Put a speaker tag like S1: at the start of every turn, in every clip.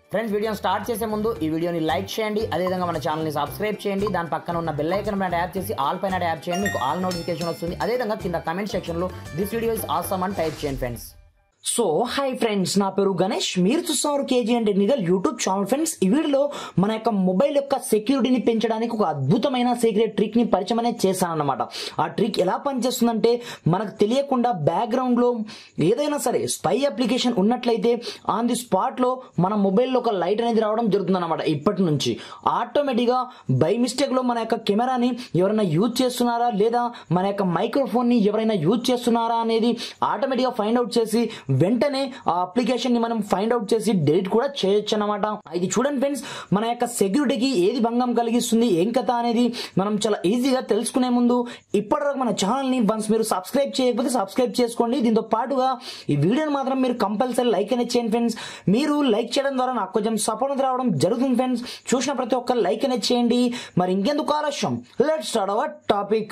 S1: friends వీడియోని start చేసే ముందు ఈ వీడియోని లైక్ చేయండి అదేవిధంగా మన ఛానల్ని సబ్స్క్రైబ్ చేయండి దాని పక్కన ఉన్న బెల్ ఐకన్ పైన ట్యాప్ చేసి ఆల్ పైన ట్యాప్ చేయండి మీకు ఆల్ నోటిఫికేషన్ వస్తుంది అదేవిధంగా కింద కమెంట్ సెక్షన్లో దిస్ వీడియో ఇస్ ఆసమ్ అని టైప్ చేయండి ఫ్రెండ్స్ సో హాయ్ ఫ్రెండ్స్ నా పేరు గణేష్ మీరు చూస్తున్నారు KG and technical YouTube channel friends ఈ వీడియోలో మన యొక్క మొబైల్ యొక్క సెక్యూరిటీని పెంచడానికి ఒక అద్భుతమైన సీక్రెట్ ట్రిక్ ని పరిచయం అనేది చేశానన్నమాట ఆ ట్రిక్ ఎలా పనిచేస్తుందంటే మనకు తెలియకుండా బ్యాక్గ్రౌండ్ లో ఏదైనా సరే స్పై అప్లికేషన్ ఉన్నట్లయితే ఆన్ ది స్పాట్ లో మన మొబైల్లో ఒక లైట్ అనేది రావడం జరుగుతుంది అనమాట ఇప్పటి నుంచి ఆటోమేటిక్ గా బై మిస్టేక్ లో మన యొక్క కెమెరాని ఎవరైనా యూజ్ చేస్తున్నారా లేదా మన యొక్క మైక్రోఫోన్ ని ఎవరైనా యూజ్ చేస్తున్నారా అనేది ఆటోమేటిక్ గా ఫైండ్ అవుట్ చేసి వెంటనే ఆ అప్లికేషన్ ని మనం ఫైండ్ అవుట్ చేసి డెలిట్ కూడా చేయొచ్చు అనమాట ఇది చూడండి ఫ్రెండ్స్ మన యొక్క సెక్యూరిటీకి ఏది భంగం కలిగిస్తుంది ఏం కథ అనేది మనం చాలా ఈజీగా తెలుసుకునే ముందు ఇప్పటివరకు మన ఛానల్ ని వన్స్ మీరు సబ్స్క్రైబ్ చేయకపోతే సబ్స్క్రైబ్ చేసుకోండి దీంతో పాటుగా ఈ వీడియోని మాత్రం మీరు కంపల్సరీ లైక్ అనేది చేయండి ఫ్రెండ్స్ మీరు లైక్ చేయడం ద్వారా నాకు కొంచెం సపోర్ట్ రావడం జరుగుతుంది ఫ్రెండ్స్ చూసిన ప్రతి ఒక్క లైక్ అనేది చేయండి మరి ఇంకెందుకు ఆలస్యం let start our topic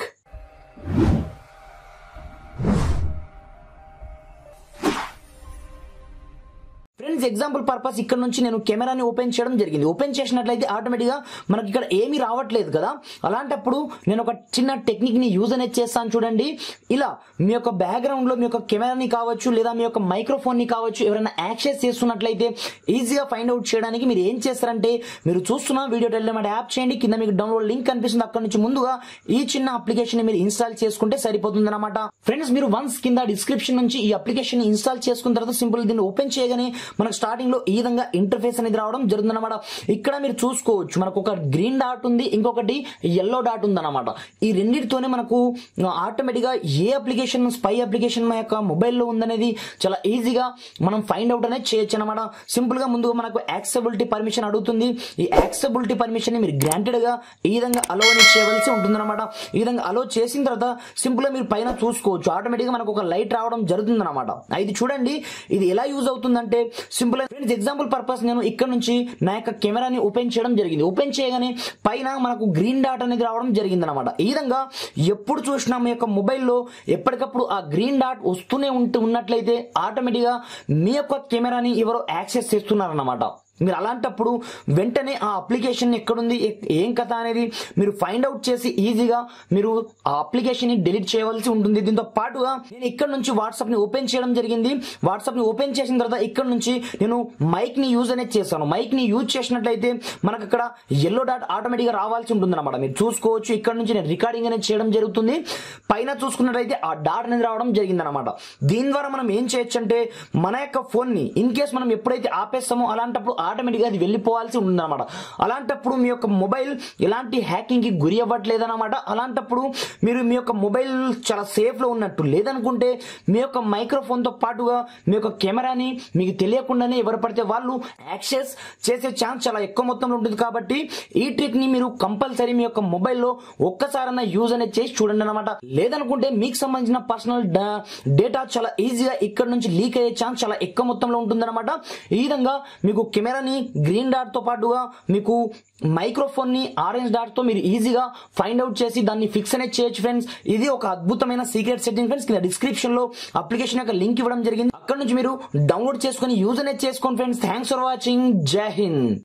S1: friends example purpose ఇక్కడ నుంచి నేను కెమెరాని ఓపెన్ చేయడం జరిగింది ఓపెన్ చేసినట్లయితే ఆటోమేటిక్ గా మనకి ఇక్కడ ఏమీ రావట్లేదు కదా అలాంటప్పుడు నేను ఒక చిన్న టెక్నిక్ ని యూజ్ అనేది చేస్తాను చూడండి ఇలా మీ యొక్క బ్యాక్గ్రౌండ్ లో మీ యొక్క కెమెరాని కావచ్చు లేదా మీ యొక్క మైక్రోఫోన్ ని కావచ్చు ఎవరైనా యాక్సెస్ చేస్తున్నట్లయితే ఈజీగా ఫైండ్ అవుట్ చేయడానికి మీరు ఏం చేస్తారంటే మీరు చూస్తున్న వీడియో టెలిగ్రామ్ యాప్ చేయండి కింద మీకు డౌన్లోడ్ లింక్ కనిపిస్తుంది అక్కడ నుంచి ముందుగా ఈ చిన్న అప్లికేషన్ ని మీరు ఇన్స్టాల్ చేసుకుంటే సరిపోతుంది అనమాట ఫ్రెండ్స్ మీరు వన్స్ కింద డిస్క్రిప్షన్ నుంచి ఈ అప్లికేషన్ ని ఇన్స్టాల్ చేసుకున్న తర్వాత సింపుల్ దీన్ని ఓపెన్ చేయగానే మనకు స్టార్టింగ్ లో ఈ విధంగా ఇంటర్ఫేస్ అనేది రావడం జరుగుతుందన్నమాట ఇక్కడ మీరు చూసుకోవచ్చు మనకు ఒక గ్రీన్ డాట్ ఉంది ఇంకొకటి ఎల్లో డాట్ ఉంది అనమాట ఈ రెండింటితోనే మనకు ఆటోమేటిక్ గా ఏ అప్లికేషన్ స్పై అప్లికేషన్ మన యొక్క మొబైల్లో ఉందనేది చాలా ఈజీగా మనం ఫైండ్ అవుట్ అనేది చేయొచ్చు అనమాట సింపుల్ గా ముందుగా మనకు యాక్సెబిలిటీ పర్మిషన్ అడుగుతుంది ఈ యాక్సెబిలిటీ పర్మిషన్ ని మీరు గ్రాంటెడ్ గా ఈ విధంగా అలో అని చేయవలసి ఉంటుంది అనమాట ఈ విధంగా అలో చేసిన తర్వాత సింపుల్ గా మీరు పైన చూసుకోవచ్చు ఆటోమేటిక్ గా మనకు ఒక లైట్ రావడం జరుగుతుంది అనమాట ఇది చూడండి ఇది ఎలా యూజ్ అవుతుందంటే సింపుల్ ఫ్రెండ్స్ ఎగ్జాంపుల్ పర్పస్ నేను ఇక్కడ నుంచి నా యొక్క కెమెరాని ఓపెన్ చేయడం జరిగింది ఓపెన్ చేయగానే పైన మనకు గ్రీన్ డాట్ అనేది రావడం జరిగింది అనమాట ఈ విధంగా ఎప్పుడు చూసినా మీ యొక్క మొబైల్లో ఎప్పటికప్పుడు ఆ గ్రీన్ డాట్ వస్తూనే ఉంటూ ఉన్నట్లయితే ఆటోమేటిక్ గా మీ యొక్క కెమెరాని ఎవరో యాక్సెస్ చేస్తున్నారన్నమాట మీరు అలాంటప్పుడు వెంటనే ఆ అప్లికేషన్ ఎక్కడుంది ఎ- ఏం కథ అనేది మీరు ఫైండ్ అవుట్ చేసి ఈజీగా మీరు ఆ అప్లికేషన్ ని డిలీట్ చేయవలసి ఉంటుంది దీంతో పాటుగా నేను ఇక్కడ నుంచి వాట్సాప్ ని ఓపెన్ చేయడం జరిగింది వాట్సాప్ ని ఓపెన్ చేసిన తర్వాత ఇక్కడ నుంచి నేను మైక్ ని యూజ్ అనేది చేస్తాను మైక్ ని యూజ్ చేసినట్లయితే మనకు అక్కడ ఎల్లో డాట్ ఆటోమేటిక్ గా రావాల్సి ఉంటుంది అనమాట మీరు చూసుకోవచ్చు ఇక్కడ నుంచి నేను రికార్డింగ్ అనేది చేయడం జరుగుతుంది పైన చూసుకున్నట్లయితే ఆ డాట్ అనేది రావడం జరిగింది అనమాట దీని ద్వారా మనం ఏం చేయొచ్చు అంటే మన యొక్క ఫోన్ ని ఇన్ కేస్ మనం ఎప్పుడైతే ఆపేస్తామో అలాంటప్పుడు ఆటోమేటిక్ గా అది వెళ్ళిపోవాల్సి ఉందన్నమాట అలాంటప్పుడు మీ యొక్క మొబైల్ ఎలాంటి హ్యాకింగ్ కి గురి అవ్వట్లేదన్నమాట అలాంటప్పుడు మీరు మీ యొక్క మొబైల్ చాలా సేఫ్ లో ఉన్నట్టు లేదనుకుంటే మీ యొక్క మైక్రోఫోన్ తో పాటుగా మీ యొక్క కెమెరాని మీకు తెలియకుండానే ఎవరు పడితే వాళ్ళు యాక్సెస్ చేసే ఛాన్స్ చాలా ఎక్కువ మొత్తంలో ఉంటుంది కాబట్టి ఈ ట్రిక్ ని మీరు కంపల్సరీ మీ యొక్క మొబైల్లో ఒక్కసారన్నా యూజ్ అనేది చేసి చూడండి అనమాట లేదనుకుంటే మీకు సంబంధించిన పర్సనల్ డేటా చాలా ఈజీగా ఇక్కడ నుంచి లీక్ అయ్యే ఛాన్స్ చాలా ఎక్కువ మొత్తంలో ఉంటుందన్నమాట ఈ విధంగా మీకు కెమెరాని గ్రీన్ డాట్ తో పాటుగా మీకు మైక్రోఫోన్ ని ఆరెంజ్ డాట్ తో మీరు ఈజీగా ఫైండ్ అవుట్ చేసి దాన్ని ఫిక్స్ అనేది చేయొచ్చు ఫ్రెండ్స్ ఇది ఒక అద్భుతమైన సీక్రెట్ సెట్టింగ్ ఫ్రెండ్స్ కింద డిస్క్రిప్షన్ లో అప్లికేషన్ యొక్క లింక్ ఇవ్వడం జరిగింది అక్కడ నుంచి మీరు డౌన్లోడ్ చేసుకుని యూజ్ అనేది చేసుకోండి ఫ్రెండ్స్ థ్యాంక్స్ ఫర్ వాచింగ్ జై హింద్